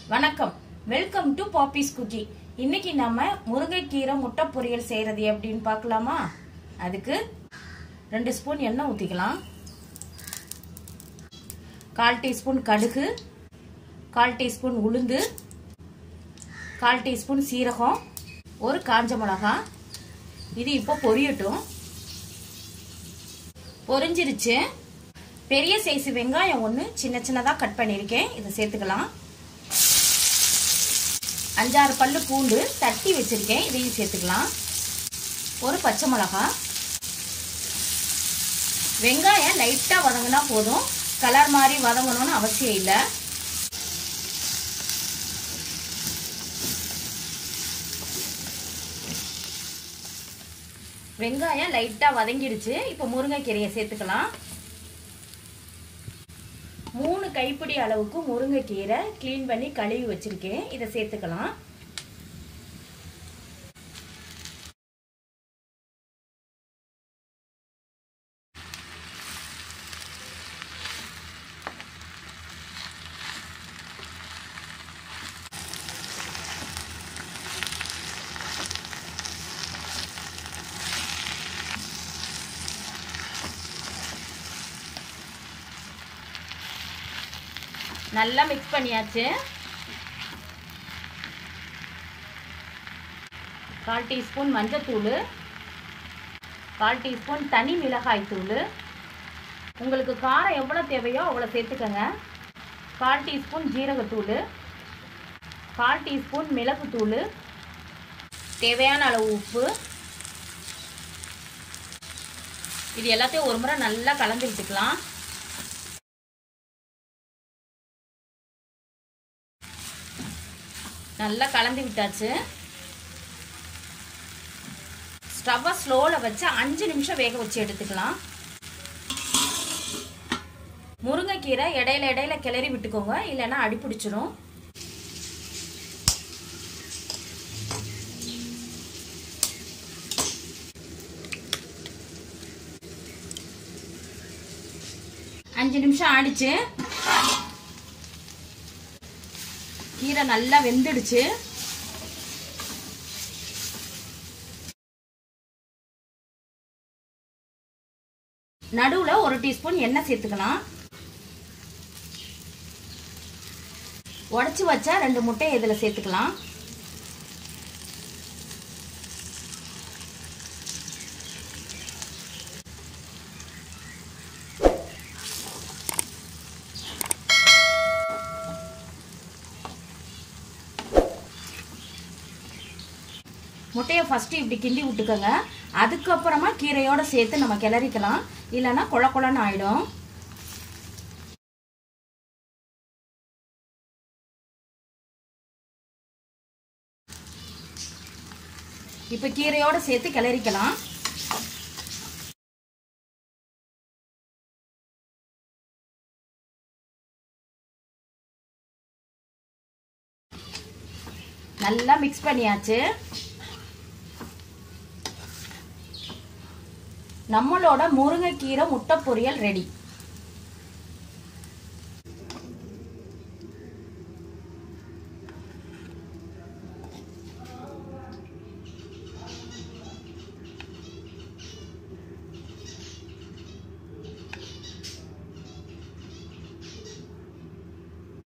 வணக்கம் welcome to பாப்பிஸ் cookie இன்னைக்கு நம்ம முருங்கைக்கீரை முட்டை பொரியல் செய்யறது எப்படின்னு பார்க்கலாமா அதுக்கு ரெண்டு ஸ்பூன் எண்ணெய் ஊற்றிக்கலாம் கால் டீஸ்பூன் கடுகு கால் டீஸ்பூன் உளுந்து கால் டீஸ்பூன் சீரகம் ஒரு காஞ்ச மிளகாய் இது இப்போ பொரியட்டும் பொரிஞ்சிருச்சு பெரிய சைஸ் வெங்காயம் ஒன்று சின்ன சின்னதாக கட் பண்ணியிருக்கேன் இதை சேர்த்துக்கலாம் அஞ்சாறு பல்லு பூண்டு தட்டி வச்சிருக்கேன் இதையும் சேர்த்துக்கலாம் ஒரு பச்சை மிளகாய் வெங்காயம் லைட்டாக வதங்கினா போதும் கலர் மாதிரி வதங்கணும்னு அவசியம் இல்லை வெங்காயம் லைட்டாக வதங்கிடுச்சு இப்போ முருங்கைக்கீரையை சேர்த்துக்கலாம் மூணு கைப்பிடி அளவுக்கு முருங்கைக்கீரை க்ளீன் பண்ணி கழுவி வச்சிருக்கேன் இதை சேர்த்துக்கலாம் நல்லா மிக்ஸ் பண்ணியாச்சு கால் டீஸ்பூன் மஞ்சத்தூள் கால் டீஸ்பூன் தனி மிளகாய் தூள் உங்களுக்கு காரம் எவ்வளோ தேவையோ அவ்வளோ சேர்த்துக்கோங்க கால் டீஸ்பூன் ஜீரகத்தூள் கால் டீஸ்பூன் மிளகுத்தூள் தேவையான அளவு உப்பு இது எல்லாத்தையும் ஒரு முறை நல்லா கலந்து விட்டுக்கலாம் நல்லா கலந்து விட்டாச்சு ஸ்டவ்வை ஸ்லோவில் வச்சு அஞ்சு நிமிஷம் வேக வச்சு எடுத்துக்கலாம் முருங்கைக்கீரை இடையில இடையில கிளறி விட்டுக்கோங்க இல்லைன்னா அடி பிடிச்சிரும் அஞ்சு நிமிஷம் ஆடிச்சு கீரை நல்லா வெந்துடுச்சு நடுவில் ஒரு டீஸ்பூன் எண்ணெய் சேர்த்துக்கலாம் உடச்சி வச்சா ரெண்டு முட்டையை இதில் சேர்த்துக்கலாம் முட்டையை ஃபஸ்ட்டு இப்படி கிண்டி விட்டுக்கோங்க அதுக்கப்புறமா கீரையோட சேர்த்து நம்ம கிளறிக்கலாம் இல்லைன்னா குழ குழன்னு ஆயிடும் இப்போ கீரையோட சேர்த்து கிளறிக்கலாம் நல்லா மிக்ஸ் பண்ணியாச்சு நம்மளோட முருங்கைக்கீரை முட்டை பொரியல் ரெடி